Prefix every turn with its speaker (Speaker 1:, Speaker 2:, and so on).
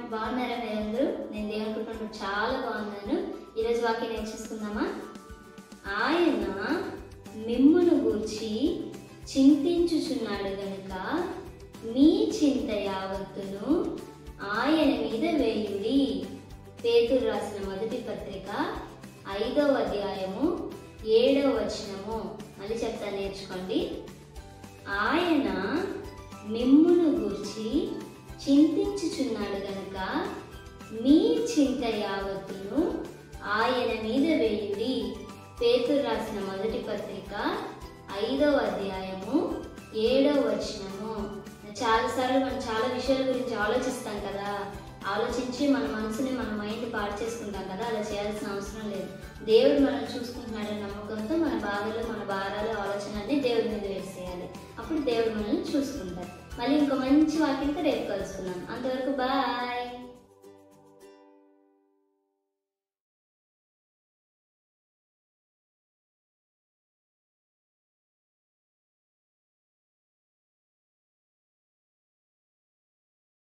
Speaker 1: బాగున్నారా మీరందరూ నేను దేవుని కృపను చాలా బాగున్నాను ఈరోజు వాక్యం నేర్చేసుకుందామా ఆయన మిమ్మును గూర్చి చింతించుచున్నాడు గనుక మీ చింత యావత్తును ఆయన మీద వేయుడి పేతురు రాసిన మొదటి పత్రిక ఐదవ అధ్యాయము ఏడవ వచనము మళ్ళీ చెప్తా నేర్చుకోండి ఆయన మిమ్మును గూర్చి చింతించుచున్నాడు గనుక మీ చింత యావత్తును ఆయన మీద వేయుడి పేతురు రాసిన మొదటి పత్రిక ఐదవ అధ్యాయము ఏడవ వచనము చాలాసార్లు మనం చాలా విషయాల గురించి ఆలోచిస్తాం కదా ఆలోచించి మన మనసుని మన మైండ్ పాడు చేసుకుంటాం కదా అలా చేయాల్సిన అవసరం లేదు దేవుడు మనం చూసుకుంటున్నాడని నమ్మకంతో మన బాధలు మన భారాలు ఆలోచనని దేవుడి మీద వేసేయాలి అప్పుడు దేవుడు మనల్ని చూసుకుంటారు మళ్ళీ ఇంకో మంచి వాక్యంతో రేపు కలుసుకున్నాం అంతవరకు బాయ్